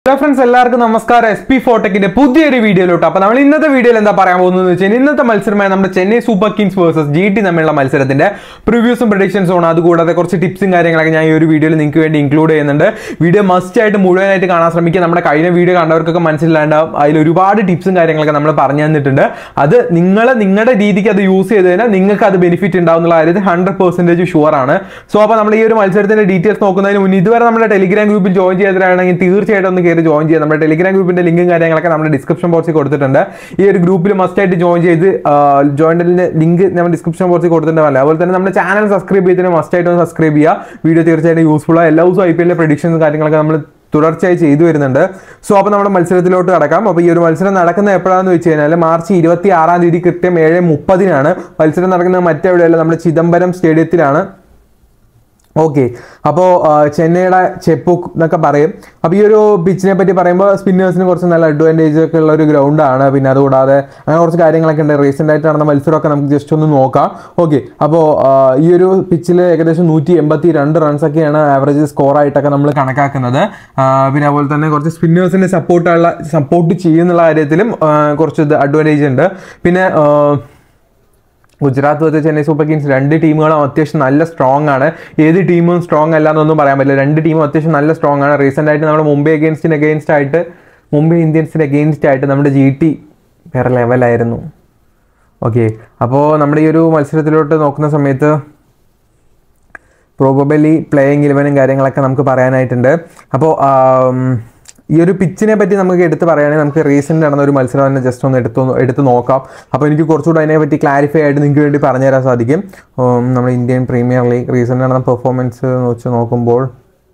hello friends എല്ലാവർക്കും നമസ്കാരം S P ഫോട്ടെക്കിന്റെ പുതിയൊരു വീഡിയോയിലോട്ട് അപ്പൊ നമ്മൾ ഇന്നത്തെ വീഡിയോയിൽ എന്താ പറയാൻ പോകുന്നത് വെച്ചാൽ ഇന്നത്തെ മത്സരമായ നമ്മുടെ Chennai Super Kings versus G T തമ്മിലുള്ള മത്സരത്തിന്റെ പ്രിവ്യൂസും പ്രൊഡിക്ഷൻസും ആണ് അതുകൂടാതെ കുറച്ച് ടിപ്സും കാര്യങ്ങളൊക്കെ ഞാൻ ഈ ഒരു വീഡിയോയിൽ നിങ്ങൾക്ക് വേണ്ടി ഇൻക്ലൂഡ് ചെയ്യുന്നുണ്ട് വീഡിയോ മസ്റ്റ് ആയിട്ട് മുഴുവനായിട്ട് കാണാൻ ശ്രമിക്കുക നമ്മുടെ കഴിഞ്ഞ വീഡിയോ കണ്ടവർക്കൊക്കെ മനസ്സിലാണ്ടാവും അതിൽ ഒരുപാട് ടിപ്സും കാര്യങ്ങളൊക്കെ നമ്മൾ പറഞ്ഞു തന്നിട്ടുണ്ട് അത് നിങ്ങൾ നിങ്ങളുടെ രീതിക്ക് അത് യൂസ് ചെയ്ത് കഴിഞ്ഞാൽ നിങ്ങൾക്ക് അത് ബെനിഫിറ്റ് ഉണ്ടാവും എന്നുള്ള കാര്യത്തിൽ ഹൺഡ്രഡ് പെർസെൻറ്റേജ് ഷുവർ ആണ് സോ അപ്പോൾ നമ്മൾ ഈ ഒരു മത്സരത്തിന്റെ ഡീറ്റെയിൽസ് നോക്കുന്നതിന് മുന്നേ ഇതുവരെ നമ്മുടെ ടെലിഗ്രാം ഗ്രൂപ്പിൽ ജോയിൻ ചെയ്തിട്ടാണെങ്കിൽ തീർച്ചയായിട്ടും ഒന്ന് കയറി ജോയിൻ ചെയ്യുക നമ്മുടെ ടെലിഗ്രാം ഗ്രൂപ്പിന്റെ ലിങ്കും കാര്യങ്ങളൊക്കെ നമ്മുടെ ഡിസ്ക്രിപ്ഷൻ ബോക്സിൽ കൊടുത്തിട്ടുണ്ട് ഈ ഒരു ഗ്രൂപ്പിൽ മസ്റ്റ് ആയിട്ട് ജോയിൻ ചെയ്ത് ജോയിൻറ്റിന്റെ ലിങ്ക് നമ്മൾ ഡിസ്ക്രിപ്ഷൻ ബോക്സിൽ കൊടുത്തിട്ടുണ്ടല്ല അതുപോലെ തന്നെ നമ്മുടെ ചാനൽ സബ്സ്ക്രൈബ് ചെയ്തതിന് മസ്റ്റ് ആയിട്ട് ഒന്ന് സബ്സ്ക്രൈബ് ചെയ്യുക വീഡിയോ തീർച്ചയായിട്ടും യൂസ്ഫുൾ ആണ് എല്ലാ ദിവസവും ഐ പി എല്ലിലെ പ്രഡിക്ഷൻസ് കാര്യങ്ങളൊക്കെ നമ്മൾ തുടർച്ചയായി ചെയ്തു വരുന്നുണ്ട് സോ അപ്പോൾ നമ്മുടെ മത്സരത്തിലോട്ട് കടക്കാം അപ്പോൾ ഈ ഒരു മത്സരം നടക്കുന്നത് എപ്പോഴാണെന്ന് വെച്ച് കഴിഞ്ഞാൽ മാർച്ച് ഇരുപത്തി ആറാം തീയതി കൃത്യം ഏഴ് മുപ്പതിനാണ് മത്സരം നടക്കുന്നത് മറ്റെവിടെയല്ല നമ്മുടെ ചിദംബരം സ്റ്റേഡിയത്തിലാണ് ഓക്കെ അപ്പോൾ ചെന്നൈയുടെ ചെപ്പുക്ക് എന്നൊക്കെ പറയും അപ്പോൾ ഈ ഒരു പിച്ചിനെ പറ്റി പറയുമ്പോൾ സ്പിന്നേഴ്സിന് കുറച്ച് നല്ല അഡ്വാൻറ്റേജ് ഒക്കെ ഉള്ള ഒരു ഗ്രൗണ്ടാണ് പിന്നെ അതുകൂടാതെ അങ്ങനെ കുറച്ച് കാര്യങ്ങളൊക്കെ ഉണ്ട് റീസെൻ്റ് ആയിട്ട് നടന്ന മത്സരമൊക്കെ നമുക്ക് ജസ്റ്റ് ഒന്ന് നോക്കാം ഓക്കെ അപ്പോൾ ഈ ഒരു പിച്ചിൽ ഏകദേശം നൂറ്റി എൺപത്തി രണ്ട് റൺസൊക്കെയാണ് ആവറേജ് സ്കോറായിട്ടൊക്കെ നമ്മൾ കണക്കാക്കുന്നത് ആ, പിന്നെ അതുപോലെ തന്നെ കുറച്ച് സ്പിന്നേഴ്സിന് സപ്പോർട്ടുള്ള സപ്പോർട്ട് ചെയ്യുന്നുള്ള കാര്യത്തിലും ആ, കുറച്ച് ഇത് അഡ്വാൻറ്റേജ് ഉണ്ട് പിന്നെ ആ, ഗുജറാത്ത് വെച്ച് ചെന്നൈ സൂപ്പർ കിങ്സ് രണ്ട് ടീമുകളും അത്യാവശ്യം നല്ല സ്ട്രോങ് ആണ് ഏത് ടീമും സ്ട്രോങ് അല്ല എന്നൊന്നും പറയാൻ പറ്റില്ല രണ്ട് ടീമും അത്യാവശ്യം നല്ല സ്ട്രോങ് ആണ് റീസെൻ്റ് ആയിട്ട് നമ്മുടെ മുംബൈ അഗെയിൻസ്റ്റിന് അഗെയിൻസ്റ്റ് ആയിട്ട് മുംബൈ ഇന്ത്യൻസിന് അഗെയിൻസ്റ്റ് ആയിട്ട് നമ്മുടെ ജി ടി വേറെ ലെവലായിരുന്നു ഓക്കെ അപ്പോൾ നമ്മുടെ ഈ ഒരു മത്സരത്തിലോട്ട് നോക്കുന്ന സമയത്ത് പ്രോബബലി പ്ലേയിങ് ഇലവനും കാര്യങ്ങളൊക്കെ നമുക്ക് പറയാനായിട്ടുണ്ട് അപ്പോൾ ഈ ഒരു പിച്ചിനെ പറ്റി നമുക്ക് എടുത്ത് പറയുകയാണെങ്കിൽ നമുക്ക് റീസെൻ്റ് നടന്ന ഒരു മത്സരം തന്നെ ജസ്റ്റ് ഒന്ന് എടുത്ത് ഒന്ന് എടുത്ത് നോക്കാം അപ്പോൾ എനിക്ക് കുറച്ചുകൂടെ അതിനെ പറ്റി ക്ലാരിഫൈ ആയിട്ട് നിങ്ങൾക്ക് വേണ്ടി പറഞ്ഞുതരാൻ സാധിക്കും ഉം, നമ്മുടെ ഇന്ത്യൻ പ്രീമിയർ ലീഗ് റീസെൻ്റ് നടന്ന പെർഫോമൻസ് വെച്ച് നോക്കുമ്പോൾ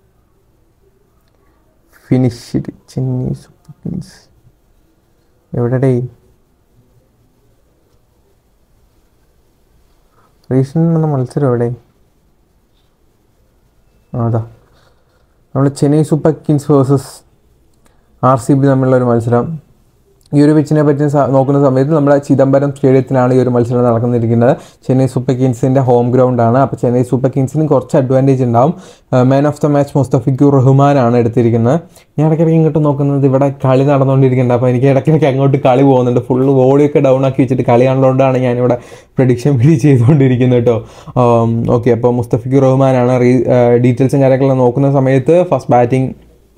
ഫിനിഷ്ഡ് ചെന്നൈ സൂപ്പർ കിങ്സ് എവിടെ റീസെൻ്റ് നടന്ന മത്സരം എവിടെ ആ, അതാ നമ്മൾ Chennai Super Kings versus R C B തമ്മിലുള്ള ഒരു മത്സരം ഈ ഒരു പിച്ചിനെ പറ്റി സ- നോക്കുന്ന സമയത്ത് നമ്മുടെ ചിദംബരം സ്റ്റേഡിയത്തിലാണ് ഈ ഒരു മത്സരം നടക്കുന്നിരിക്കുന്നത് ചെന്നൈ സൂപ്പർ കിങ്സിൻ്റെ ഹോം ഗ്രൗണ്ടാണ് അപ്പോൾ ചെന്നൈ സൂപ്പർ കിങ്സിന് കുറച്ച് അഡ്വാൻറ്റേജ് ഉണ്ടാവും man of the match Mustafizur റഹ്മാനാണ് എടുത്തിരിക്കുന്നത് ഞാൻ ഇടയ്ക്കിടയ്ക്ക് ഇങ്ങോട്ട് നോക്കുന്നത് ഇവിടെ കളി നടന്നുകൊണ്ടിരിക്കുന്നുണ്ട് അപ്പോൾ എനിക്ക് ഇടയ്ക്കിടയ്ക്ക് അങ്ങോട്ട് കളി പോകുന്നുണ്ട് ഫുള്ള് ബോളിയൊക്കെ ഡൗൺ ആക്കി വെച്ചിട്ട് കളി കണ്ടുകൊണ്ടാണ് ഞാനിവിടെ പ്രഡിക്ഷൻ വീഡിയോ ചെയ്തുകൊണ്ടിരിക്കുന്നത് കേട്ടോ ഓക്കെ അപ്പോൾ മുസ്തഫിക്കുർ റഹ്മാനാണ് റീ ഡീറ്റെയിൽസും കാര്യങ്ങളെല്ലാം നോക്കുന്ന സമയത്ത് ഫസ്റ്റ് ബാറ്റിംഗ്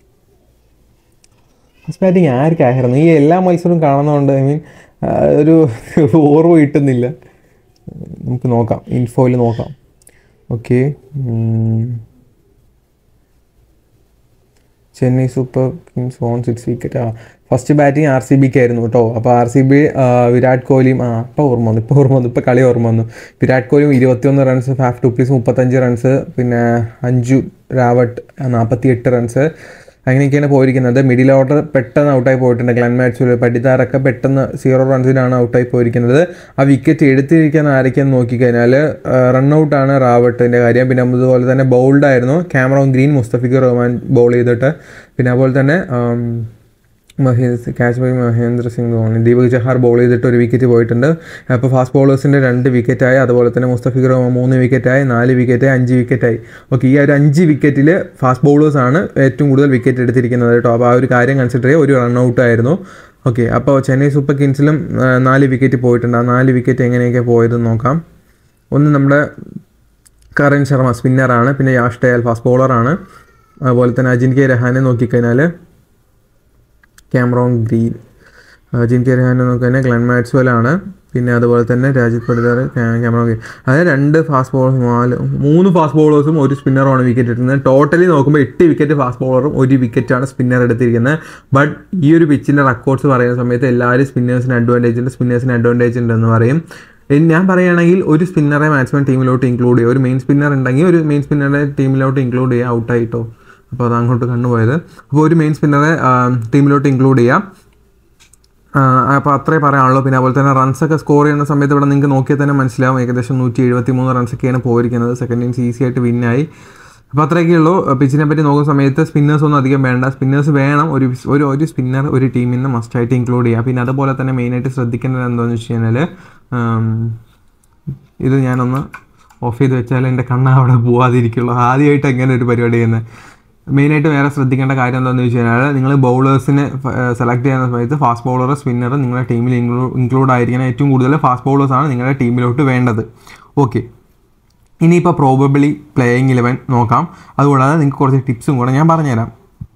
ഫസ്റ്റ് ബാറ്റിംഗ് ആർക്കായിരുന്നു ഈ എല്ലാ മത്സരവും കാണുന്നതുകൊണ്ട് ഐ മീൻ ഒരു ഓർമ്മ കിട്ടുന്നില്ല നമുക്ക് നോക്കാം ഇൻഫോയിൽ നോക്കാം okay Chennai Super Kings on six wicket ആ ഫസ്റ്റ് ബാറ്റിംഗ് ആർ സി ബിക്ക് ആയിരുന്നു കേട്ടോ അപ്പോൾ ആർ സി ബി വിരാട് കോഹ്ലിയും ആ ഇപ്പോൾ ഓർമ്മ വന്നു ഇപ്പോൾ ഓർമ്മ വന്നു ഇപ്പോൾ കളി ഓർമ്മ വന്നു വിരാട് കോഹ്ലിയും ഇരുപത്തിയൊന്ന് റൺസ് ഫാഫ് ടൂപ്ലീസ് മുപ്പത്തഞ്ച് റൺസ് പിന്നെ അഞ്ചു രാവട്ട് നാൽപ്പത്തി എട്ട് റൺസ് അങ്ങനെയൊക്കെയാണ് പോയിരിക്കുന്നത് മിഡിൽ ഓർഡർ പെട്ടെന്ന് ഔട്ടായി പോയിട്ടുണ്ട് ഗ്ലൻ മാച്ചുകൾ പടിതാറൊക്കെ പെട്ടെന്ന് സീറോ റൺസിനാണ് ഔട്ടായി പോയിരിക്കുന്നത് ആ വിക്കറ്റ് എടുത്തിരിക്കാൻ ആരൊക്കെയെന്ന് നോക്കിക്കഴിഞ്ഞാൽ റൺ ഔട്ടാണ് റാവട്ടിൻ്റെ കാര്യം പിന്നെ അതുപോലെ തന്നെ ബൗൾഡ് ആയിരുന്നു Cameron Green Mustafizur Rahman bowl ചെയ്തിട്ട് പിന്നെ അതുപോലെ തന്നെ ആം, Mahendra catch by Mahendra Singh Dhoni Deepak Chahar bowl ചെയ്തിട്ട് ഒരു വിക്കറ്റ് പോയിട്ടുണ്ട് അപ്പോൾ ഫാസ്റ്റ് ബോളേഴ്സിൻ്റെ രണ്ട് വിക്കറ്റായി അതുപോലെ തന്നെ മുസ്തഫിഖ് റഹ്മാൻ മൂന്ന് വിക്കറ്റായി നാല് വിക്കറ്റായി അഞ്ച് വിക്കറ്റായി ഓക്കെ ഈ ഒരു അഞ്ച് വിക്കറ്റിൽ ഫാസ്റ്റ് ബോളേഴ്സാണ് ഏറ്റവും കൂടുതൽ വിക്കറ്റ് എടുത്തിരിക്കുന്നത് കേട്ടോ അപ്പോൾ ആ ഒരു കാര്യം കൺസിഡർ ചെയ്യുക ഒരു റൺ ഔട്ട് ആയിരുന്നു ഓക്കെ അപ്പോൾ ചെന്നൈ സൂപ്പർ കിങ്സിലും ആ, നാല് വിക്കറ്റ് പോയിട്ടുണ്ട് ആ നാല് വിക്കറ്റ് എങ്ങനെയൊക്കെ പോയതെന്ന് നോക്കാം ഒന്ന് നമ്മുടെ കരൺ ശർമ്മ സ്പിന്നറാണ് പിന്നെ യാഷ് ടയൽ ഫാസ്റ്റ് ബോളറാണ് അതുപോലെ തന്നെ അജിൻ കെ രഹാനെ നോക്കിക്കഴിഞ്ഞാൽ Cameron Green Ajinkya Rahane നോക്കിക്കഴിഞ്ഞാൽ ഗ്ലൻ മാക്സ്വെൽ ആണ് പിന്നെ അതുപോലെ തന്നെ രാജിത് പടിദാർ ക്യാമറോൺ ഗ്രീൻ അതായത് രണ്ട് ഫാസ്റ്റ് ബോളേഴ്സ് നാല് മൂന്ന് ഫാസ്റ്റ് ബോളേഴ്സും ഒരു സ്പിന്നറുമാണ് വിക്കറ്റ് എടുക്കുന്നത് ടോട്ടലി നോക്കുമ്പോൾ എട്ട് വിക്കറ്റ് ഫാസ്റ്റ് ബോളറും ഒരു വിക്കറ്റാണ് സ്പിന്നർ എടുത്തിരിക്കുന്നത് ബട്ട് ഈ ഒരു പിച്ചിൻ്റെ റെക്കോർഡ്സ് പറയുന്ന സമയത്ത് എല്ലാവരും സ്പിന്നേഴ്സിന് അഡ്വാൻറ്റേജ് ഉണ്ട് സ്പിന്നേഴ്സിന് അഡ്വാൻറ്റേജ് ഉണ്ടെന്ന് പറയും ഇനി ഞാൻ പറയുകയാണെങ്കിൽ ഒരു സ്പിന്നറെ മാക്സിമം ടീമിലോട്ട് ഇൻക്ലൂഡ് ചെയ്യുക ഒരു മെയിൻ സ്പിന്നർ ഉണ്ടെങ്കിൽ ഒരു മെയിൻ സ്പിന്നറെ ടീമിലോട്ട് ഇൻക്ലൂഡ് ചെയ്യുക ഔട്ടായിട്ടോ അപ്പോൾ അത് അങ്ങോട്ട് കണ്ടുപോയത് അപ്പോൾ ഒരു മെയിൻ സ്പിന്നറെ ടീമിലോട്ട് ഇൻക്ലൂഡ് ചെയ്യാം അപ്പോൾ അത്രേ പറയാനുള്ളൂ പിന്നെ അതുപോലെ തന്നെ റൺസൊക്കെ സ്കോർ ചെയ്യുന്ന സമയത്ത് ഇവിടെ നിങ്ങൾക്ക് നോക്കിയാൽ തന്നെ മനസ്സിലാവും ഏകദേശം നൂറ്റി എഴുപത്തി മൂന്ന് റൺസൊക്കെയാണ് പോയിരിക്കുന്നത് സെക്കൻഡ് ഇന്നിങ്സ് ഈസി ആയിട്ട് വിന്നായി അപ്പോൾ അത്രയൊക്കെ ഉള്ളൂ പിച്ചിനെ പറ്റി നോക്കുന്ന സമയത്ത് സ്പിന്നേഴ്സ് ഒന്നും അധികം വേണ്ട സ്പിന്നേഴ്സ് വേണം ഒരു ഒരു ഒരു സ്പിന്നർ ഒരു ടീമിൽ നിന്ന് മസ്റ്റായിട്ട് ഇൻക്ലൂഡ് ചെയ്യുക പിന്നെ അതുപോലെ തന്നെ മെയിനായിട്ട് ശ്രദ്ധിക്കേണ്ടത് എന്താണെന്ന് വെച്ച് കഴിഞ്ഞാൽ ഇത് ഞാനൊന്ന് ഓഫ് ചെയ്ത് വെച്ചാൽ എൻ്റെ കണ്ണ് അവിടെ പോവാതിരിക്കുള്ളൂ ആദ്യമായിട്ട് എങ്ങനെ ഒരു പരിപാടി ചെയ്യുന്നത് മെയിനായിട്ട് വേറെ ശ്രദ്ധിക്കേണ്ട കാര്യം എന്താണെന്ന് വെച്ച് കഴിഞ്ഞാൽ നിങ്ങൾ ബൗളേഴ്സിനെ സെലക്ട് ചെയ്യുന്ന സമയത്ത് ഫാസ്റ്റ് ബൗളർ സ്പിന്നർ നിങ്ങളുടെ ടീമിൽ ഇൻക്ലൂഡ് ആയിരിക്കണം ഏറ്റവും കൂടുതൽ ഫാസ്റ്റ് ബൗളേഴ്സാണ് നിങ്ങളുടെ ടീമിലോട്ട് വേണ്ടത് ഓക്കെ ഇനിയിപ്പോൾ പ്രോബബിളി പ്ലേയിങ് ഇലവൻ നോക്കാം അതുകൂടാതെ നിങ്ങൾക്ക് കുറച്ച് ടിപ്സും കൂടെ ഞാൻ പറഞ്ഞുതരാം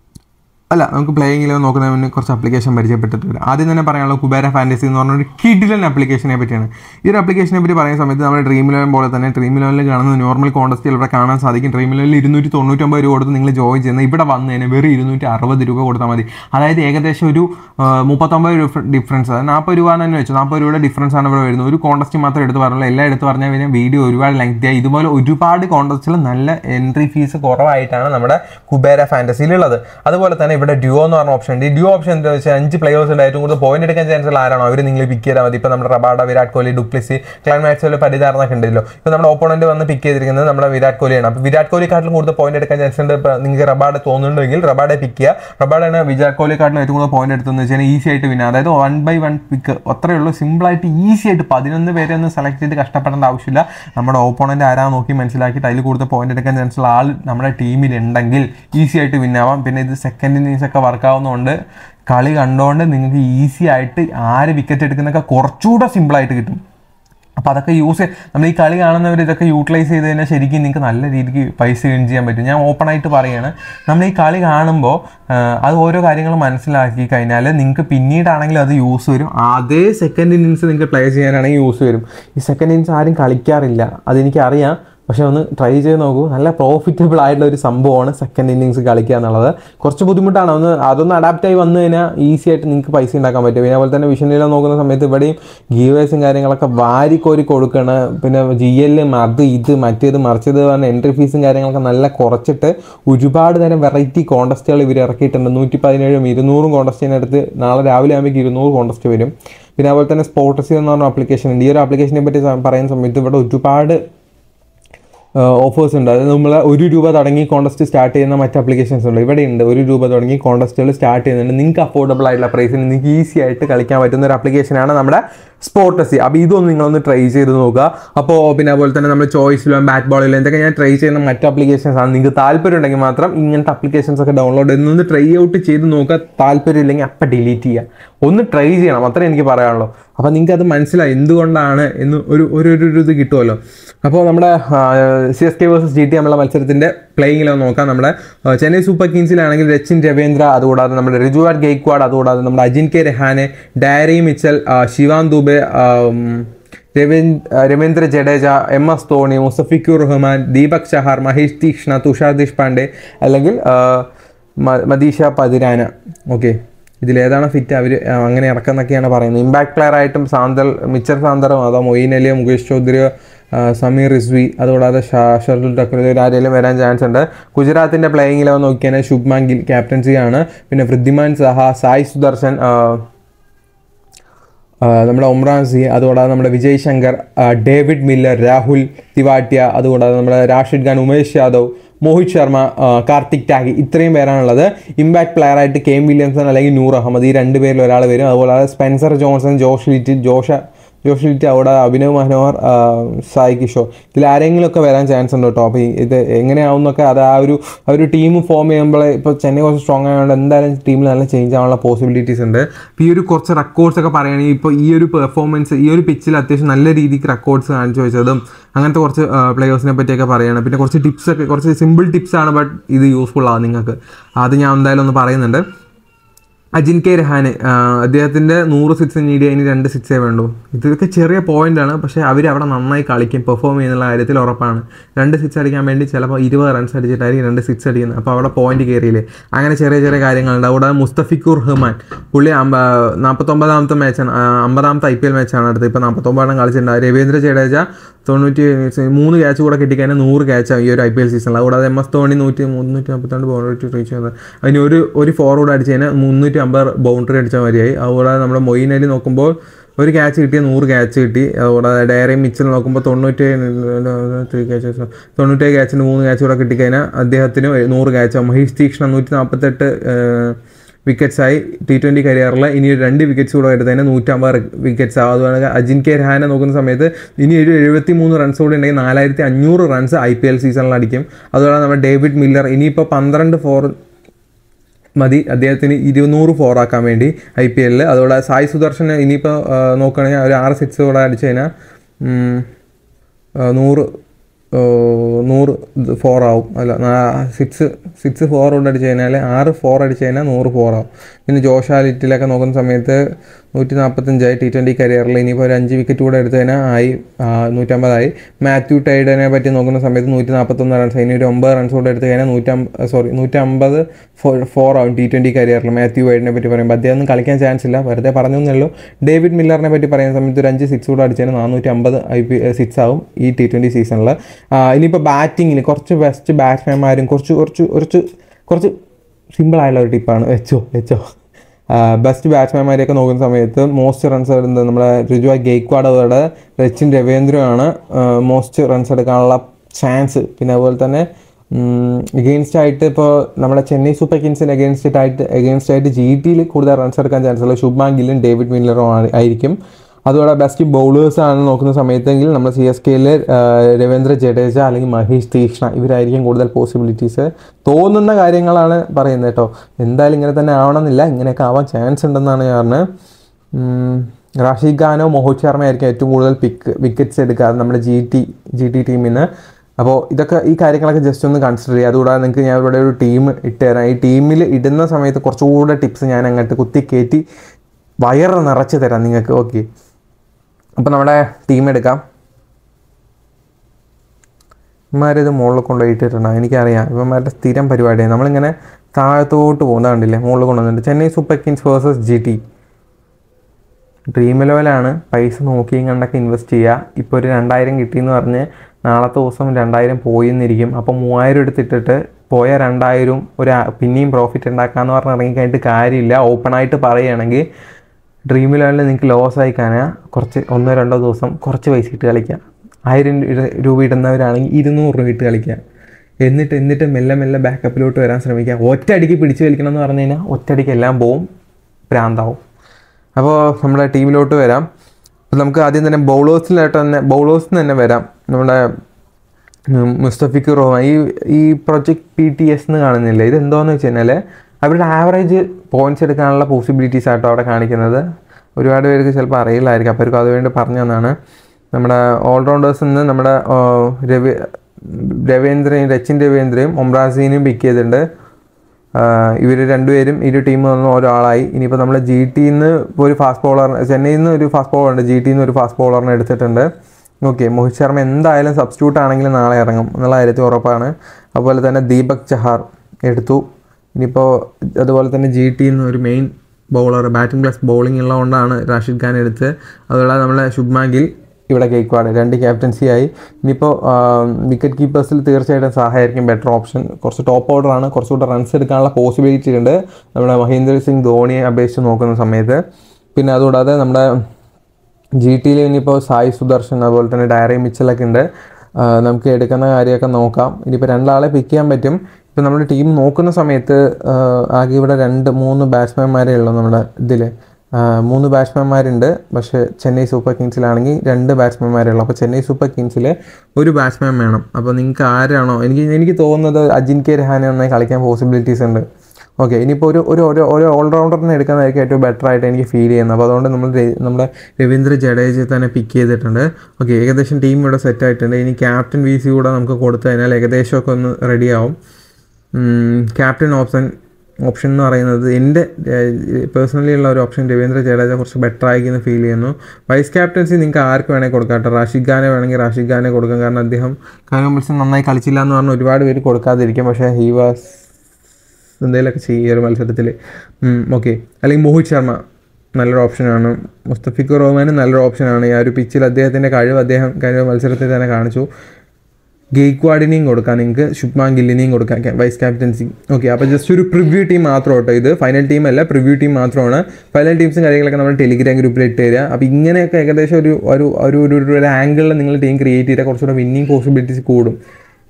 അല്ല നമുക്ക് പ്ലേയിങ് ഇലവൻ നോക്കുന്നതിന് മുന്നേ കുറച്ച് ആപ്ലിക്കേഷൻ പരിചയപ്പെട്ടിട്ട് വരാം ആദ്യം തന്നെ പറയാനുള്ള കുബേര ഫാൻറ്റസി എന്ന് പറഞ്ഞ ഒരു കിഡിലൻ ആപ്ലിക്കേഷനെ പറ്റിയാണ് ഈ ഒരു ആപ്ലിക്കേഷനെ പറ്റി പറയുന്ന സമയത്ത് നമ്മുടെ ഡ്രീം ഇലവൻ പോലെ തന്നെ ഡ്രീം ഇലവനിൽ കാണുന്ന നോർമൽ കോൺടസ്റ്റ് ഇവിടെ കാണാൻ സാധിക്കും ഡ്രീം ഇലവനിൽ ഇരുന്നൂറ്റി തൊണ്ണൂറ്റൊമ്പത് രൂപ കൊടുത്ത് നിങ്ങൾ ജോയിൻ ചെയ്യുന്ന ഇവിടെ വന്ന് കഴിഞ്ഞാൽ വെറും ഇരുന്നൂറ്റി അറുപത് രൂപ കൊടുത്താൽ മതി അതായത് ഏകദേശം ഒരു ആ, മുപ്പത്തൊമ്പത് രൂപ ഡിഫറൻസ് അതായത് നാൽപ്പത് രൂപ എന്ന് തന്നെ വെച്ചു നാൽപ്പത് രൂപയുടെ ഡിഫറൻസ് ആണ് ഇവിടെ വരുന്നത് ഒരു കോൺടസ്റ്റ് മാത്രം എടുത്ത് പറഞ്ഞില്ല എല്ലാം എടുത്ത് പറഞ്ഞാൽ പിന്നെ വീഡിയോ ഒരുപാട് ലെങ്തി ആയി ഇതുപോലെ ഒരുപാട് കോൺടസ്റ്റിൽ നല്ല എൻട്രി ഫീസ് കുറവായിട്ടാണ് നമ്മുടെ കുബേര ഫാൻറ്റസിയിലുള്ളത് അതുപോലെ തന്നെ ഇവിടെ ഡ്യൂ എന്ന് പറഞ്ഞ ഓപ്ഷൻ ഉണ്ട് ഈ ഡ്യൂ ഓപ്ഷൻ എന്താ വെച്ചാൽ അഞ്ച് പ്ലേയേഴ്സ് ഉണ്ട് ഏറ്റവും കൂടുതൽ പോയിന്റ് എടുക്കാൻ ചാൻസ് ഉള്ള ആരാണോ അവർ നിങ്ങൾ പിക്ക് ചെയ്താൽ മതി ഇപ്പോൾ നമ്മുടെ റബാഡ വിരാട് കോഹ്ലി ഡുപ്ലിസി ക്ലൈമാക്സിൽ പരിധാരണൊക്കെ ഉണ്ടല്ലോ ഇപ്പോൾ നമ്മുടെ ഓപ്പോണന്റ് വന്ന് പിക്ക് ചെയ്തിരിക്കുന്നത് നമ്മുടെ വിരാട് കോഹ്ലിയാണ് അപ്പോൾ വിരാട് കോഹ്ലിക്കാട്ടിലും കൂടുതൽ പോയിന്റ് എടുക്കാൻ ചാൻസ് ഉണ്ട് ഇപ്പോൾ നിങ്ങൾക്ക് റബാഡ തോന്നുന്നുണ്ടെങ്കിൽ റബാഡെ പിക്ക് ചെയ്യുക റബാഡാണ് വിരാട് കോഹ്ലിക്കാട്ടിലും ഏറ്റവും കൂടുതൽ പോയിന്റ് എടുത്തതെന്ന് വെച്ചാൽ ഈസി ആയിട്ട് വിന്ന അതായത് വൺ ബൈ വൺ പിക്ക് അത്രയേ ഉള്ളൂ സിമ്പിളായിട്ട് ഈസി ആയിട്ട് പതിനൊന്ന് പേരെ ഒന്ന് സെലക്ട് ചെയ്ത് കഷ്ടപ്പെടേണ്ട ആവശ്യമില്ല നമ്മുടെ ഓപ്പോണന്റ് ആരാ നോക്കി മനസ്സിലാക്കിയിട്ട് അതിൽ കൂടുതൽ പോയിന്റ് എടുക്കാൻ ചാൻസ് ഉള്ള ആൾ നമ്മുടെ ടീമിൽ ഉണ്ടെങ്കിൽ ഈസി ആയിട്ട് win ആവാം പിന്നെ ഇത് സെക്കൻഡ് ഇന്നിങ്സ് ഒക്കെ വർക്ക് ആവുന്നതുകൊണ്ട് കളി കണ്ടുകൊണ്ട് നിങ്ങൾക്ക് ഈസി ആയിട്ട് ആര് വിക്കറ്റ് എടുക്കുന്നൊക്കെ കുറച്ചുകൂടെ സിമ്പിളായിട്ട് കിട്ടും അപ്പോൾ അതൊക്കെ യൂസ് ചെയ്ത് നമ്മൾ ഈ കളി കാണുന്നവർ ഇതൊക്കെ യൂട്ടിലൈസ് ചെയ്ത് കഴിഞ്ഞാൽ ശരിക്കും നിങ്ങൾക്ക് നല്ല രീതിക്ക് പൈസ ഏൺ ചെയ്യാൻ പറ്റും ഞാൻ ഓപ്പൺ ആയിട്ട് പറയുകയാണ് നമ്മൾ ഈ കളി കാണുമ്പോൾ അത് ഓരോ കാര്യങ്ങൾ മനസ്സിലാക്കി കഴിഞ്ഞാൽ നിങ്ങൾക്ക് പിന്നീടാണെങ്കിലും അത് യൂസ് വരും അതേ സെക്കൻഡ് ഇന്നിങ്സ് നിങ്ങൾക്ക് പ്ലേ ചെയ്യാനാണെങ്കിൽ യൂസ് വരും ഈ സെക്കൻഡ് ഇന്നിങ്സ് ആരും കളിക്കാറില്ല അതെനിക്കറിയാം പക്ഷെ ഒന്ന് ട്രൈ ചെയ്ത് നോക്കൂ നല്ല പ്രോഫിറ്റബിൾ ആയിട്ടുള്ള ഒരു സംഭവമാണ് സെക്കൻഡ് ഇന്നിങ്സ് കളിക്കുക എന്നുള്ളത് കുറച്ച് ബുദ്ധിമുട്ടാണ് ഒന്ന് അതൊന്ന് അഡാപ്റ്റ് ആയി വന്നു കഴിഞ്ഞാൽ ഈസി ആയിട്ട് നിങ്ങൾക്ക് പൈസ ഉണ്ടാക്കാൻ പറ്റും പിന്നെ അതുപോലെ തന്നെ വിഷനില നോക്കുന്ന സമയത്ത് ഇവിടെയും ഗീവേഴ്സും കാര്യങ്ങളൊക്കെ വാരിക്കോരി കൊടുക്കണം പിന്നെ ജി എല്ലും അത് ഇത് മറ്റേത് മറിച്ചത് പറഞ്ഞ എൻട്രി ഫീസും കാര്യങ്ങളൊക്കെ നല്ല കുറച്ചിട്ട് ഒരുപാട് തരം വെറൈറ്റി കോൺടസ്റ്റുകൾ ഇവർ ഇറക്കിയിട്ടുണ്ട് നൂറ്റി പതിനേഴും ഇരുന്നൂറും കോൺടസ്റ്റിനടുത്ത് നാളെ രാവിലെ ആകുമ്പോൾ ഇരുന്നൂറ് കോൺടസ്റ്റ് വരും പിന്നെ അതുപോലെ തന്നെ സ്പോർട്സ് എന്ന് പറഞ്ഞ ആപ്ലിക്കേഷൻ ഉണ്ട് ഈ ഒരു ആപ്ലിക്കേഷനെ പറ്റി സ- പറയുന്ന സമയത്ത് ഇവിടെ ഒരുപാട് ഓഫേഴ്സ് ഉണ്ട് അതായത് നമ്മൾ ഒരു രൂപ തുടങ്ങി കോൺടസ്റ്റ് സ്റ്റാർട്ട് ചെയ്യുന്ന മറ്റ് ആപ്ലിക്കേഷൻസ് ഉണ്ട് ഇവിടെ ഉണ്ട് ഒരു രൂപ തുടങ്ങി കോൺടസ്റ്റുകൾ സ്റ്റാർട്ട് ചെയ്യുന്നുണ്ട് നിങ്ങൾക്ക് അഫോർഡബിൾ ആയിട്ടുള്ള പ്രൈസിൽ നിങ്ങൾക്ക് ഈസി ആയിട്ട് കളിക്കാൻ പറ്റുന്ന ഒരു ആപ്ലിക്കേഷനാണ് നമ്മുടെ സ്പോർട്ടസി അപ്പോൾ ഇതൊന്ന് നിങ്ങളൊന്ന് ട്രൈ ചെയ്ത് നോക്കുക അപ്പോൾ പിന്നെ അതുപോലെ തന്നെ നമ്മൾ ചോയ്സിലും ബാറ്റ് ബോളിലും എന്തൊക്കെ ഞാൻ ട്രൈ ചെയ്യുന്ന മറ്റ് ആപ്ലിക്കേഷൻസ് ആണ് നിങ്ങൾക്ക് താല്പര്യം ഉണ്ടെങ്കിൽ മാത്രം ഇങ്ങനത്തെ ആപ്ലിക്കേഷൻസ് ഒക്കെ ഡൗൺലോഡ് ചെയ്ത് ഒന്ന് ട്രൈ ഔട്ട് ചെയ്ത് നോക്കുക താല്പര്യം ഇല്ലെങ്കിൽ അപ്പം ഡിലീറ്റ് ചെയ്യുക ഒന്ന് ട്രൈ ചെയ്യണം അത്രേ എനിക്ക് പറയാനുള്ളൂ അപ്പോൾ നിങ്ങൾക്ക് അത് മനസ്സിലായി എന്തുകൊണ്ടാണ് എന്ന് ഒരു ഒരു ഒരു ഒരു ഇത് കിട്ടുമല്ലോ അപ്പോൾ നമ്മുടെ C S K versus G T നമ്മളെ മത്സരത്തിൻ്റെ പ്ലേയിങ്ങിലോ നോക്കാം നമ്മുടെ ആ, ചെന്നൈ സൂപ്പർ കിങ്സിലാണെങ്കിൽ രച്ചിൻ രവീന്ദ്ര അതുകൂടാതെ നമ്മുടെ റിജുവാഡ് ഗെയ്ക്വാഡ് അതുകൂടാതെ നമ്മുടെ Ajinkya Rahane Daryl Mitchell ആ, ശിവാൻ ദുബെ ആ, ഉം, രവീന്ദ് രവീന്ദ്ര ജഡേജ എം എസ് ധോണി മുസഫിക്കുർ റഹ്മാൻ ദീപക് ചഹാർ മഹേഷ് തീക്ഷ്ണ തുഷാർ ദേശ്പാണ്ഡെ അല്ലെങ്കിൽ ആ, മ- മദീഷ പതിരാന ഓക്കെ ഇതിലേതാണ് ഫിറ്റ് അവർ അങ്ങനെ ഇറക്കുന്നൊക്കെയാണ് പറയുന്നത് ഇമ്പാക്ട് പ്ലെയർ ആയിട്ടും സാന്തൽ മിച്ചർ സാന്തറും അതോ മൊയ്ൻ അലിയോ മുകേഷ് ചൗധരിയോ ആ, സമീർ റിസ്വി അതുകൂടാതെ ഷാ ഷർദുൽ ടക്കർ ഇവർ ആരെങ്കിലും വരാൻ ചാൻസ് ഉണ്ട് ഗുജറാത്തിൻ്റെ പ്ലേയിങ് ഇലവൻ നോക്കിയാൽ ശുഭ്മാൻ ഗിൽ ക്യാപ്റ്റൻസി ആണ് പിന്നെ വൃദ്ധിമാൻ സഹ സായ് സുദർശൻ ആ, ആ, നമ്മുടെ ഒമ്രാൻ സി അതുകൂടാതെ നമ്മുടെ വിജയ് ശങ്കർ ആ, ഡേവിഡ് മില്ലർ രാഹുൽ തിവാട്യ അതുകൂടാതെ നമ്മുടെ റാഷിദ് ഖാൻ ഉമേഷ് യാദവ് മോഹിത് ശർമ്മ ആ, കാർത്തിക് ടാഗി ഇത്രയും പേരാണുള്ളത് ഇമ്പാക്ട് പ്ലെയർ ആയിട്ട് കെയിം വില്യംസൺ അല്ലെങ്കിൽ നൂർ അഹമ്മദ് ഈ രണ്ട് പേരിൽ ഒരാൾ വരും അതുപോലെ Spencer Johnson Josh Little Josh Josh Little അവിടെ അഭിനവ് മനോഹർ ആ, സായി കിഷോർ ഇതിൽ ആരെങ്കിലുമൊക്കെ വരാൻ ചാൻസ് ഉണ്ട് കേട്ടോ അപ്പോൾ ഇത് എങ്ങനെയാവുന്നൊക്കെ അത് ആ ഒരു ആ ഒരു ടീം ഫോം ചെയ്യുമ്പോൾ ഇപ്പോൾ ചെന്നൈ കുറച്ച് സ്ട്രോങ് ആയതുകൊണ്ട് എന്തായാലും ടീമിൽ നല്ല ചേഞ്ച് ആവാനുള്ള പോസിബിലിറ്റീസ് ഉണ്ട് ഇപ്പോൾ ഈ ഒരു കുറച്ച് റെക്കോർഡ്സ് ഒക്കെ പറയുകയാണെങ്കിൽ ഇപ്പോൾ ഈ ഒരു പെർഫോമൻസ് ഈ ഒരു പിച്ചിൽ അത്യാവശ്യം നല്ല രീതിക്ക് റെക്കോർഡ്സ് കാണിച്ചു വെച്ചതും അങ്ങനത്തെ കുറച്ച് പ്ലേയേഴ്സിനെ പറ്റിയൊക്കെ പറയുകയാണ് പിന്നെ കുറച്ച് ടിപ്സ് ഒക്കെ കുറച്ച് സിമ്പിൾ ടിപ്സ് ആണ് ബട്ട് ഇത് യൂസ്ഫുൾ ആവും നിങ്ങൾക്ക് അത് ഞാൻ എന്തായാലും ഒന്ന് പറയുന്നുണ്ട് അജിൻ കെ രഹാന് അദ്ദേഹത്തിൻ്റെ നൂറ് സിക്സ് നീടി അതിന് രണ്ട് സിക്സേ വേണ്ടൂ ഇതൊക്കെ ചെറിയ പോയിന്റ് ആണ് പക്ഷേ അവർ അവിടെ നന്നായി കളിക്കും പെർഫോം ചെയ്യുന്നുള്ള കാര്യത്തിൽ ഉറപ്പാണ് രണ്ട് സിക്സ് അടിക്കാൻ വേണ്ടി ചിലപ്പോൾ ഇരുപത് റൺസ് അടിച്ചിട്ടായിരിക്കും രണ്ട് സിക്സ് അടിക്കുന്നത് അപ്പോൾ അവിടെ പോയിന്റ് കയറിയില്ലേ അങ്ങനെ ചെറിയ ചെറിയ കാര്യങ്ങളുണ്ട് അവിടെ മുസ്തഫിക്കുർ റഹ്മാൻ പുള്ളി അമ്പ നാൽപ്പത്തൊമ്പതാമത്തെ മാച്ചാണ് അമ്പതാമത്തെ ഐ പി എൽ മാച്ചാണ് അടുത്ത് ഇപ്പോൾ നാൽപ്പത്തൊമ്പതെണ്ണം കളിച്ചിട്ടുണ്ട് രവീന്ദ്ര ജഡേജ തൊണ്ണൂറ്റി മൂന്ന് ക്യാച്ച് കൂടെ കിട്ടിക്കഴിഞ്ഞാൽ നൂറ് ക്യാച്ചാണ് ഈ ഒരു ഐ പി എൽ സീസണിൽ അതുകൂടാതെ എം എസ് ധോണി നൂറ്റി മുന്നൂറ്റി നാൽപ്പത്തിരണ്ട് ബൗണ്ടറി റീച്ച് ചെയ്തത് അതിന് ഒരു ഒരു ഫോർവേഡ് അടിച്ച് കഴിഞ്ഞാൽ മുന്നൂറ്റി അമ്പത് ബൗണ്ടറി അടിച്ചാൽ മതിയായി അതുകൂടാതെ നമ്മുടെ മൊയിൻ അലി നോക്കുമ്പോൾ ഒരു ക്യാച്ച് കിട്ടിയ നൂറ് ക്യാച്ച് കിട്ടി അതുകൂടാതെ ഡയറി മിച്ചിൽ നോക്കുമ്പോൾ തൊണ്ണൂറ്റി ത്രീ ക്യാച്ചസ് തൊണ്ണൂറ്റേഴ് ക്യാച്ചിന് മൂന്ന് ക്യാച്ച് കൂടെ കിട്ടിക്കഴിഞ്ഞാൽ അദ്ദേഹത്തിന് നൂറ് ക്യാച്ച് മഹേഷ് തീക്ഷ്ണ നൂറ്റി നാൽപ്പത്തെട്ട് വിക്കറ്റ്സ് ആയി ടി ട്വൻ്റി കരിയറിൽ ഇനി ഒരു രണ്ട് വിക്കറ്റ്സ് കൂടെ എടുത്തതിന് നൂറ്റമ്പത് വിക്കറ്റ്സ് ആവും അതുപോലെ അജിൻ കെ രഹാനെ നോക്കുന്ന സമയത്ത് ഇനി ഒരു എഴുപത്തി മൂന്ന് റൺസ് കൂടി ഉണ്ടെങ്കിൽ നാലായിരത്തി അഞ്ഞൂറ് റൺസ് ഐ പി എൽ സീസണിൽ അടിക്കും അതുപോലെ നമ്മുടെ ഡേവിഡ് മില്ലർ ഇനിയിപ്പോൾ പന്ത്രണ്ട് ഫോർ മതി അദ്ദേഹത്തിന് ഇരുന്നൂറ് ഫോർ ആക്കാൻ വേണ്ടി ഐ പി എല്ലിൽ അതുപോലെ സായി സുദർശൻ ഇനിയിപ്പോൾ നോക്കുകയാണെങ്കിൽ ഒരു ആറ് സിക്സ് കൂടെ അടിച്ചു കഴിഞ്ഞാൽ ഉം, ആ, നൂറ് ആ, നൂറ് ഫോർ ആവും അല്ല സിക്സ് സിക്സ് ഫോർ കൊണ്ട് അടിച്ചു കഴിഞ്ഞാൽ ആറ് ഫോർ അടിച്ചു കഴിഞ്ഞാൽ നൂറ് ഫോർ ആവും പിന്നെ ജോഷാലിറ്റിലൊക്കെ നോക്കുന്ന സമയത്ത് നൂറ്റി നാൽപ്പത്തഞ്ചായി ടി ട്വൻ്റി കരിയറിൽ ഇനിയിപ്പോൾ ഒരു അഞ്ച് വിക്കറ്റ് കൂടെ എടുത്തു കഴിഞ്ഞാൽ ആയി ആ, നൂറ്റമ്പതായി മാത്യു ടൈഡനെ പറ്റി നോക്കുന്ന സമയത്ത് നൂറ്റി നാൽപ്പത്തൊന്ന് റൺസ് ഇനി ഒരു ഒമ്പത് റൺസ് കൂടെ എടുത്തു കഴിഞ്ഞാൽ നൂറ്റമ്പ സോറി നൂറ്റമ്പത് ഫോർ ആവും ടി ട്വൻ്റി കരിയറിൽ മാത്യു വൈഡിനെ പറ്റി പറയുമ്പോൾ അദ്ദേഹം ഒന്നും കളിക്കാൻ ചാൻസ് ഇല്ല വെറുതെ പറഞ്ഞു എന്നുള്ളൂ ഡേവിഡ് മില്ലറിനെ പറ്റി പറയുന്ന സമയത്ത് ഒരു അഞ്ച് സിക്സ് കൂടെ അടിച്ചാൽ നാനൂറ്റി അമ്പത് ഐ പി സിക്സ് ആവും ഈ ടി ട്വൻ്റി സീസണിൽ ഇനിയിപ്പോൾ ബാറ്റിങ്ങിന് കുറച്ച് ബെസ്റ്റ് ബാറ്റ്സ്മാൻമാരും കുറച്ച് കുറച്ച് കുറച്ച് കുറച്ച് സിമ്പിളായുള്ള ഒരു ടിപ്പാണ് വെച്ചോ വെച്ചോ ബെസ്റ്റ് ബാറ്റ്സ്മാൻമാരെയൊക്കെ നോക്കുന്ന സമയത്ത് മോസ്റ്റ് റൺസ് എടുക്കുന്നത് നമ്മുടെ രുജുവ ഗെയ്ക്വാഡ് അതുപോലെ രച്ചിൻ രവീന്ദ്രയാണ് മോസ്റ്റ് റൺസ് എടുക്കാനുള്ള ചാൻസ് പിന്നെ അതുപോലെ തന്നെ എഗെയിൻസ്റ്റ് ആയിട്ട് ഇപ്പോൾ നമ്മുടെ ചെന്നൈ സൂപ്പർ കിങ്സിന് എഗെയിൻസ്റ്റ് ആയിട്ട് എഗെയിൻസ്റ്റ് ആയിട്ട് ജി ടിയിൽ കൂടുതൽ റൺസ് എടുക്കാൻ ചാൻസ് ഉള്ള ശുഭ്മാൻ ഗില്ലും ഡേവിഡ് മില്ലറും ആണ് ആയിരിക്കും അതുപോലെ ബെസ്റ്റ് ബൗളേഴ്സ് ആണ് നോക്കുന്ന സമയത്തെങ്കിൽ നമ്മൾ സി എസ് കെയിൽ രവീന്ദ്ര ജഡേജ അല്ലെങ്കിൽ മഹേഷ് തീക്ഷ്ണ ഇവരായിരിക്കും കൂടുതൽ പോസിബിലിറ്റീസ് തോന്നുന്ന കാര്യങ്ങളാണ് പറയുന്നത് കേട്ടോ എന്തായാലും ഇങ്ങനെ തന്നെ ആവണമെന്നില്ല ഇങ്ങനെയൊക്കെ ആവാൻ ചാൻസ് ഉണ്ടെന്നാണ് ഞാൻ പറഞ്ഞത് ഉം, റാഷിദ് ഖാനോ മോഹിത് ശർമ്മയായിരിക്കും ഏറ്റവും കൂടുതൽ പിക്ക് വിക്കറ്റ്സ് എടുക്കാറ് നമ്മുടെ ജി ടി ജി ടി ടീമിൽ നിന്ന് അപ്പോൾ ഇതൊക്കെ ഈ കാര്യങ്ങളൊക്കെ ജസ്റ്റ് ഒന്ന് കൺസിഡർ ചെയ്യുക അതുകൂടാതെ നിങ്ങൾക്ക് ഞാൻ ഇവിടെ ഒരു ടീം ഇട്ടുതരാം ഈ ടീമിൽ ഇടുന്ന സമയത്ത് കുറച്ചുകൂടെ ടിപ്സ് ഞാൻ അങ്ങോട്ട് കുത്തി കയറ്റി വയറ് നിറച്ച് തരാം നിങ്ങൾക്ക് ഓക്കെ അപ്പോൾ നമ്മുടെ ടീം എടുക്കാം ഇവന്മാരിത് മുകളിൽ കൊണ്ടുപോയി ഇട്ടിട്ടുണ്ടാവും എനിക്കറിയാം ഇവന്മാരുടെ സ്ഥിരം പരിപാടിയാണ് നമ്മളിങ്ങനെ താഴത്തോട്ട് പോകുന്നത് കണ്ടില്ലേ മുകളിൽ കൊണ്ടുവന്നിട്ട് Chennai Super Kings versus G T dream ലെവലാണ് പൈസ നോക്കിയും കണ്ടൊക്കെ ഇൻവെസ്റ്റ് ചെയ്യുക ഇപ്പോൾ ഒരു രണ്ടായിരം കിട്ടിയെന്ന് പറഞ്ഞ് നാളത്തെ ദിവസം രണ്ടായിരം പോയി എന്നിരിക്കും അപ്പോൾ മൂവായിരം എടുത്തിട്ടിട്ട് പോയ രണ്ടായിരം ഒരു ആ- പിന്നെയും പ്രോഫിറ്റ് ഉണ്ടാക്കാന്ന് പറഞ്ഞ് ഇറങ്ങിക്കഴിഞ്ഞിട്ട് കാര്യമില്ല ഓപ്പണായിട്ട് പറയുകയാണെങ്കിൽ ഡ്രീം ലെവലിൽ നിങ്ങൾക്ക് ലോസ് ആയി കഴിഞ്ഞാൽ കുറച്ച് ഒന്നോ രണ്ടോ ദിവസം കുറച്ച് പൈസ ഇട്ട് കളിക്കുക ആയിരം ഇട- രൂപ ഇടുന്നവരാണെങ്കിൽ ഇരുന്നൂറ് രൂപ ഇട്ട് കളിക്കുക എന്നിട്ട് എന്നിട്ട് മെല്ലെ മെല്ലെ ബാക്കപ്പിലോട്ട് വരാൻ ശ്രമിക്കുക ഒറ്റയടിക്ക് പിടിച്ചു വലിക്കണം എന്ന് പറഞ്ഞു കഴിഞ്ഞാൽ ഒറ്റയടിക്ക് എല്ലാം പോവും ഭ്രാന്താവും അപ്പോൾ നമ്മുടെ ടീമിലോട്ട് വരാം അപ്പോൾ നമുക്ക് ആദ്യം തന്നെ ബൗളേഴ്സിലായിട്ട് തന്നെ ബൗളേഴ്സിൽ തന്നെ വരാം നമ്മുടെ ഉം, മുസ്തഫിക്ക് റഹ്മാൻ ഈ ഈ പ്രൊജക്ട് പി ടി എസ് എന്ന് കാണുന്നില്ലേ ഇത് എന്തോന്ന് വെച്ച് കഴിഞ്ഞാൽ അവരുടെ ആവറേജ് പോയിന്റ്സ് എടുക്കാനുള്ള പോസിബിലിറ്റീസ് ആട്ടോ അവിടെ കാണിക്കുന്നത് ഒരുപാട് പേർക്ക് ചിലപ്പോൾ അറിയില്ലായിരിക്കും അപ്പോൾ അവർക്ക് അതുവേണ്ടി പറഞ്ഞു തന്നാണ് നമ്മുടെ ഓൾറൗണ്ടേഴ്സിൽ നിന്ന് നമ്മുടെ ആ, രവി രവീന്ദ്രയും രച്ചിൻ രവീന്ദ്രയും ഒമ്രാസീനെയും പിക്ക് ചെയ്തിട്ടുണ്ട് ഇവർ രണ്ടുപേരും ഇരു ടീം വന്ന് ഒരാളായി ഇനിയിപ്പോൾ നമ്മൾ ജി ടിന്ന് ഒരു ഫാസ്റ്റ് ബോളർ ചെന്നൈയിൽ നിന്ന് ഒരു ഫാസ്റ്റ് ബോളർ ഉണ്ട് ജി ടിന്ന് ഒരു ഫാസ്റ്റ് ബോളറിനെ എടുത്തിട്ടുണ്ട് ഓക്കെ മോഹിത് ശർമ്മ എന്തായാലും സബ്സ്റ്റിറ്റ്യൂട്ട് ആണെങ്കിലും നാളെ ഇറങ്ങും എന്നുള്ള കാര്യത്തിൽ ഉറപ്പാണ് അതുപോലെ തന്നെ ദീപക് ചഹാർ എടുത്തു ഇനിയിപ്പോൾ അതുപോലെ തന്നെ ജി ടിന്ന് ഒരു main bowler batting plus bowling ഉള്ളതുകൊണ്ടാണ് റാഷിദ് ഖാൻ എടുത്ത് അതുപോലെ നമ്മളെ ശുഭ്മാൻ ഗിൽ ഇവിടെ കേക്ക്വാഡ് രണ്ട് ക്യാപ്റ്റൻസി ആയി ഇനിയിപ്പോൾ വിക്കറ്റ് കീപ്പേഴ്സിൽ തീർച്ചയായിട്ടും സഹായിരിക്കും ബെറ്റർ ഓപ്ഷൻ കുറച്ച് ടോപ്പ് ഓർഡറാണ് കുറച്ചുകൂടെ റൺസ് എടുക്കാനുള്ള പോസിബിലിറ്റി ഉണ്ട് നമ്മുടെ മഹേന്ദ്ര സിംഗ് ധോണിയെ അപേക്ഷിച്ച് നോക്കുന്ന സമയത്ത് പിന്നെ അതുകൂടാതെ നമ്മുടെ ജി ടിയിൽ ഇനിയിപ്പോൾ സായി സുദർശൻ അതുപോലെ തന്നെ ഡയറി മിച്ചലൊക്കെ ഉണ്ട് ആ, നമുക്ക് എടുക്കുന്ന കാര്യമൊക്കെ നോക്കാം ഇനിയിപ്പോൾ രണ്ടാളെ പിക്ക് ചെയ്യാൻ പറ്റും ഇപ്പോൾ നമ്മുടെ ടീം നോക്കുന്ന സമയത്ത് ആ, ആകെ ഇവിടെ രണ്ട് മൂന്ന് ബാറ്റ്സ്മാൻമാരേ ഉള്ളൂ നമ്മുടെ ഇതിൽ മൂന്ന് ബാറ്റ്സ്മാൻമാരുണ്ട് പക്ഷേ ചെന്നൈ സൂപ്പർ കിങ്സിലാണെങ്കിൽ രണ്ട് ബാറ്റ്സ്മാൻമാരേ ഉള്ളൂ അപ്പോൾ ചെന്നൈ സൂപ്പർ കിങ്സിൽ ഒരു ബാറ്റ്സ്മാൻ വേണം അപ്പോൾ നിങ്ങൾക്ക് ആരാണോ എനിക്ക് എനിക്ക് തോന്നുന്നത് അജിൻ കെ രഹാനെ നന്നായി കളിക്കാൻ പോസിബിലിറ്റീസ് ഉണ്ട് ഓക്കെ ഇനിയിപ്പോൾ ഒരു ഒരു ഒരു ഒരു ഓൾറൗണ്ടറിനെ എടുക്കുന്നതായിരിക്കും ഏറ്റവും ബെറ്റർ ആയിട്ട് എനിക്ക് ഫീൽ ചെയ്യുന്നത് അപ്പോൾ അതുകൊണ്ട് നമ്മൾ രെ- നമ്മുടെ രവീന്ദ്ര ജഡേജയെ തന്നെ പിക്ക് ചെയ്തിട്ടുണ്ട് ഓക്കെ ഏകദേശം ടീം ഇവിടെ സെറ്റ് ആയിട്ടുണ്ട് ഇനി ക്യാപ്റ്റൻ വി സി കൂടെ നമുക്ക് കൊടുത്തു കഴിഞ്ഞാൽ ഏകദേശമൊക്കെ ഒന്ന് റെഡിയാവും ക്യാപ്റ്റൻ ഓപ്ഷൻ ഓപ്ഷൻ എന്ന് പറയുന്നത് എൻ്റെ പേഴ്സണലി ഉള്ള ഒരു ഓപ്ഷൻ രവീന്ദ്ര ജഡേജ കുറച്ച് ബെറ്റർ ആയിരിക്കുന്നു ഫീൽ ചെയ്യുന്നു വൈസ് ക്യാപ്റ്റൻസി നിങ്ങൾക്ക് ആർക്ക് വേണമെങ്കിൽ കൊടുക്കാം കേട്ടോ റാഷിദ് ഖാനെ വേണമെങ്കിൽ റാഷിദ് ഖാനെ കൊടുക്കാം കാരണം അദ്ദേഹം കാര്യം മത്സരം നന്നായി കളിച്ചില്ല എന്ന് പറഞ്ഞ് ഒരുപാട് പേര് കൊടുക്കാതിരിക്കും പക്ഷേ ഹി വാസ് എന്തെങ്കിലുമൊക്കെ ചെയ്യുക ഒരു മത്സരത്തിൽ ഓക്കെ അല്ലെങ്കിൽ മോഹിത് ശർമ്മ നല്ലൊരു ഓപ്ഷനാണ് മുസ്തഫിഖ് റഹ്മാനും നല്ലൊരു ഓപ്ഷനാണ് ആ ഒരു പിച്ചിൽ അദ്ദേഹത്തിൻ്റെ കഴിവ് അദ്ദേഹം കഴിഞ്ഞ മത്സരത്തിൽ തന്നെ കാണിച്ചു ഗെയ്ക്വാഡിനെയും കൊടുക്കാം നിങ്ങൾക്ക് ശുഭ്മാൻ ഗില്ലിനെയും കൊടുക്കാം ക്യാ- വൈസ് ക്യാപ്റ്റൻസി ഓക്കെ അപ്പോൾ ജസ്റ്റ് ഒരു പ്രിവ്യൂ ടീം മാത്രം കേട്ടോ ഇത് ഫൈനൽ ടീം അല്ല പ്രിവ്യൂ ടീം മാത്രമാണ് ഫൈനൽ ടീംസും കാര്യങ്ങളൊക്കെ നമ്മൾ ടെലിഗ്രാം ഗ്രൂപ്പിൽ ഇട്ട് തരിക അപ്പോൾ ഇങ്ങനെയൊക്കെ ഏകദേശം ഒരു ഒരു ഒരു ഒരു ഒരു ആംഗിളിൽ നിങ്ങൾ ടീം ക്രിയേറ്റ് ചെയ്താൽ കുറച്ചുകൂടെ വിന്നിങ് പോസിബിലിറ്റീസ് കൂടും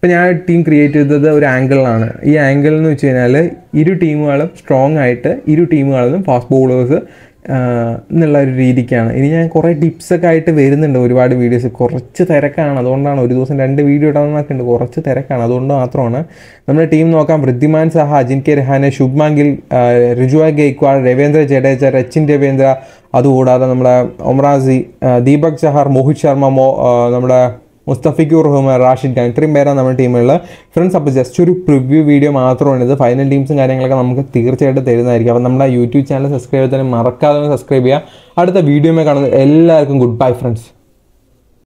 ഇപ്പം ഞാൻ ടീം ക്രിയേറ്റ് ചെയ്തത് ഒരു ആംഗിളിലാണ് ഈ ആംഗിൾ എന്ന് വെച്ച് കഴിഞ്ഞാൽ ഇരു ടീമുകളും സ്ട്രോങ് ആയിട്ട് ഇരു ടീമുകളിലും ഫാസ്റ്റ് ബോളേഴ്സ് എന്നുള്ള ഒരു രീതിക്കാണ് ഇനി ഞാൻ കുറേ ടിപ്സൊക്കെ ആയിട്ട് വരുന്നുണ്ട് ഒരുപാട് വീഡിയോസ് കുറച്ച് തിരക്കാണ് അതുകൊണ്ടാണ് ഒരു ദിവസം രണ്ട് വീഡിയോ ഇടാമെന്നൊക്കെ ഉണ്ട് കുറച്ച് തിരക്കാണ് അതുകൊണ്ട് മാത്രമാണ് നമ്മുടെ ടീം നോക്കാം വൃദ്ധിമാൻ സഹ അജിൻകെ രഹാനെ ശുഭ്മാൻ ഗിൽ ആ, ഋജുവ ഗെയ്ക്വാൾ രവീന്ദ്ര ജഡേജ രച്ചിൻ രവീന്ദ്ര അതുകൂടാതെ നമ്മുടെ ഒമ്രാസി ആ, ദീപക് ചഹാർ മോഹിത് ശർമ്മ മോ ആ, നമ്മുടെ മുസ്തഫിക്കുർ റഹ്മാൻ റാഷിദ് ഖാൻ ഇത്രയും പേരാണ് നമ്മുടെ ടീമുകളിൽ ഫ്രണ്ട്സ് അപ്പോൾ ജസ്റ്റ് ഒരു പ്രിവ്യൂ വീഡിയോ മാത്രമാണ് ഇത് ഫൈനൽ ടീംസും കാര്യങ്ങളൊക്കെ നമുക്ക് തീർച്ചയായിട്ടും തരുന്നതായിരിക്കും അപ്പോൾ നമ്മുടെ യൂട്യൂബ് ചാനൽ സബ്സ്ക്രൈബ് ചെയ്താലും മറക്കാതെ സബ്സ്ക്രൈബ് ചെയ്യുക അടുത്ത വീഡിയോമേ കാണുന്നത് എല്ലാവർക്കും ഗുഡ് ബൈ ഫ്രണ്ട്സ്